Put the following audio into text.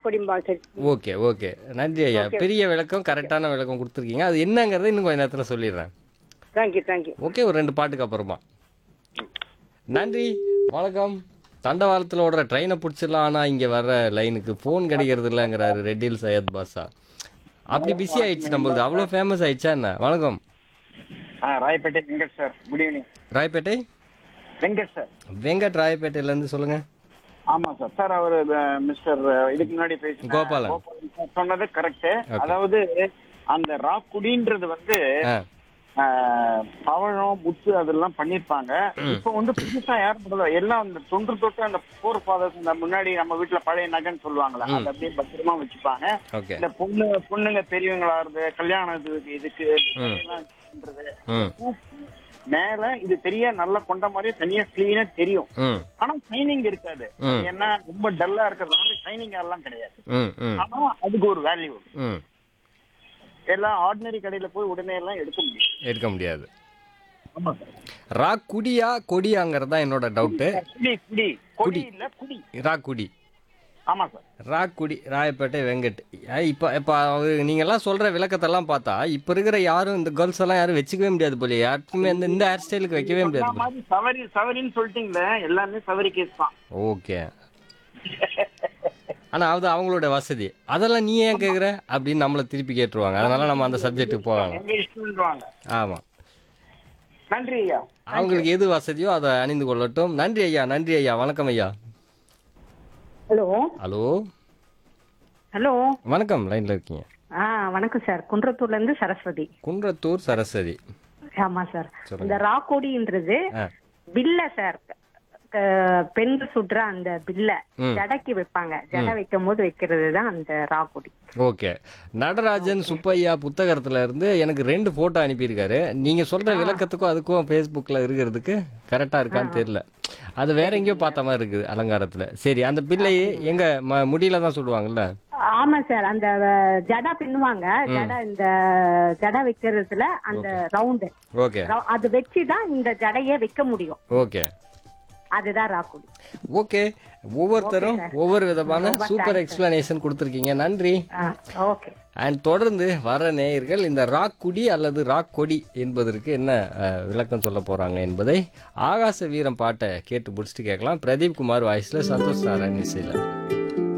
கொடிம்பா சரி okay okay நன்றி ஐயா பெரிய விளக்கம் கரெக்டான விளக்கம் கொடுத்துருக்கீங்க அது என்னங்கிறத இன்னும் கொஞ்ச நேரத்தில் சொல்லிடுறேன் தேங்க்யூ தேங்க்யூ ஓகே ஒரு ரெண்டு பாட்டுக்கு அப்புறமா நன்றி வணக்கம் தண்டவாளத்தில் ஓடுற ட்ரெயினை பிடிச்சிடலாம் ஆனால் இங்கே வர்ற லைனுக்கு ஃபோன் கிடைக்கிறது இல்லைங்கிறாரு ரெட்டில் சையத் பாஷா அப்படி பிஸி ஆயிடுச்சு நம்மளுது அவ்வளோ ஃபேமஸ் ஆயிடுச்சா என்ன வணக்கம் ஆ Royapettah Venkat sir good evening Royapettah Venkat sir Venkat ராயப்பேட்டையிலேருந்து சொல்லுங்கள் ஆமா சார் சார் அவர் மிஸ்டர் இதுக்கு முன்னாடி பேசின கோபாலன். கோபாலன் சார் சொன்னது கரெக்ட் அதாவது அந்த ராக்குடின்றது வந்து ஆ ஆ, பவழம் முத்து அதெல்லாம் பண்ணிருப்பாங்க இப்போ வந்து புதுசா யாரும் பண்ணல எல்லாம் அந்த தொன்று தொட்டு அந்த போர் ஃபாதர்ஸ் இந்த முன்னாடி நம்ம வீட்டுல பழைய நகைன்னு சொல்லுவாங்கல்ல அதை அப்படியே பத்திரமா வச்சுப்பாங்க ஓகே இந்த பொண்ணு பொண்ணுங்க பெரியவங்களா இருந்து கல்யாணத்துக்கு இதுக்கு எல்லாம் பண்றது. ம் மேல இது தெரிய நல்லா கொண்ட மாதிரியே தனியா கிளீனா தெரியும் ம் ஆனா ஷைனிங் இருக்காது ம். ஏன்னா ரொம்ப டல்லா இருக்கிறதுனால ஷைனிங் எல்லாம் கிடையாது ம் ம் ஆனா அதுக்கு ஒரு வேல்யூ ம் எல்லாம் ஆர்டினரி கடையில போய் உடனே எல்லாம் எடுக்க முடியும் எடுக்க முடியாது ஆமா சார் ரா குடியா கொடியாங்கிறது தான் என்னோட டவுட்டு குடி குடி கொடி இல்ல குடி ரா குடி ஆமா சார் ராக்குடி ராயப்பேட்டை வெங்கட் அஹ் இப்போ இப்போ அவர் நீங்கள்லாம் சொல்கிற விளக்கத்தெல்லாம் பார்த்தா இப்போ இருக்கிற யாரும் இந்த கேர்ள்ஸ் எல்லாம் யாரும் வச்சுக்கவே முடியாது போல யாருக்குமே இந்த இந்த ஹேர் ஸ்டைலுக்கு வைக்கவே முடியாது இந்த மாதிரி சவரி சவரின்னு சொல்லிட்டீங்களே எல்லாமே சவரி கேஸ் தான் ஓகே ஆனால் அது அவங்களோட வசதி அதெல்லாம் நீ ஏன் கேட்குற அப்படின்னு நம்மளை திருப்பி கேட்டுருவாங்க அதனால நம்ம அந்த சப்ஜெக்ட்டுக்கு போவாங்க எங்க இஷ்டம்ன்றாங்க ஆமாம் நன்றி ஐயா அவங்களுக்கு எது வசதியோ அதை அணிந்து கொள்ளட்டும் நன்றி ஐயா நன்றி ஐயா வணக்கம் ஐயா ஹலோ ஹலோ ஹலோ வணக்கம் லைனில் இருக்கீங்க ஆ வணக்கம் சார் குன்றத்தூர்ல இருந்து சரஸ்வதி குன்றத்தூர் சரஸ்வதி ஆமா சார் சொல்லுங்க. இந்த ராக்கோடின்றது ஆ பில்ல சார் க- பெண்கள் சுடுற அந்த பில்ல ம். ஜடைக்கு வைப்பாங்க ஜடை வைக்கும் போது வைக்கிறது தான் அந்த ராக்கோடி ஓகே நடராஜன் சுப்பையா புத்தகத்துல இருந்து எனக்கு ரெண்டு போட்டோ அனுப்பியிருக்காரு நீங்க சொல்ற விளக்கத்துக்கும் அதுக்கும் ஃபேஸ்புக்கில் இருக்கிறதுக்கு கரெக்டா இருக்கான்னு தெரியல அது வேற எங்கேயோ பார்த்த மாதிரி இருக்குது அலங்காரத்துல சரி அந்த பிள்ளை எங்க ம- முடியில தான் சொல்லுவாங்கல்ல ஆமா சார் அந்த அஹ், ஜடை பின்னுவாங்க ஜடை இந்த ஜடை வைக்கிறதுல அந்த ரவுண்டு ஓகே அது வச்சுதான் இந்த ஜடையை வைக்க முடியும் ஓகே அதுதான் ராக்குடி ஓகே ஒவ்வொருத்தரும் ஒவ்வொரு விதமான சூப்பர் எக்ஸ்பிளனேஷன் கொடுத்துருக்கீங்க நன்றி ஓகே அண்ட் தொடர்ந்து வர நேயர்கள் இந்த ராக் குடி அல்லது ராக் கொடி என்பதற்கு என்ன அஹ், விளக்கம் சொல்ல போறாங்க என்பதை ஆகாச வீரம் பாட்டை கேட்டு முடிச்சுட்டு கேட்கலாம் பிரதீப் குமார் வாய்ஸ்ல சந்தோஷ் நாராயண் இசையில்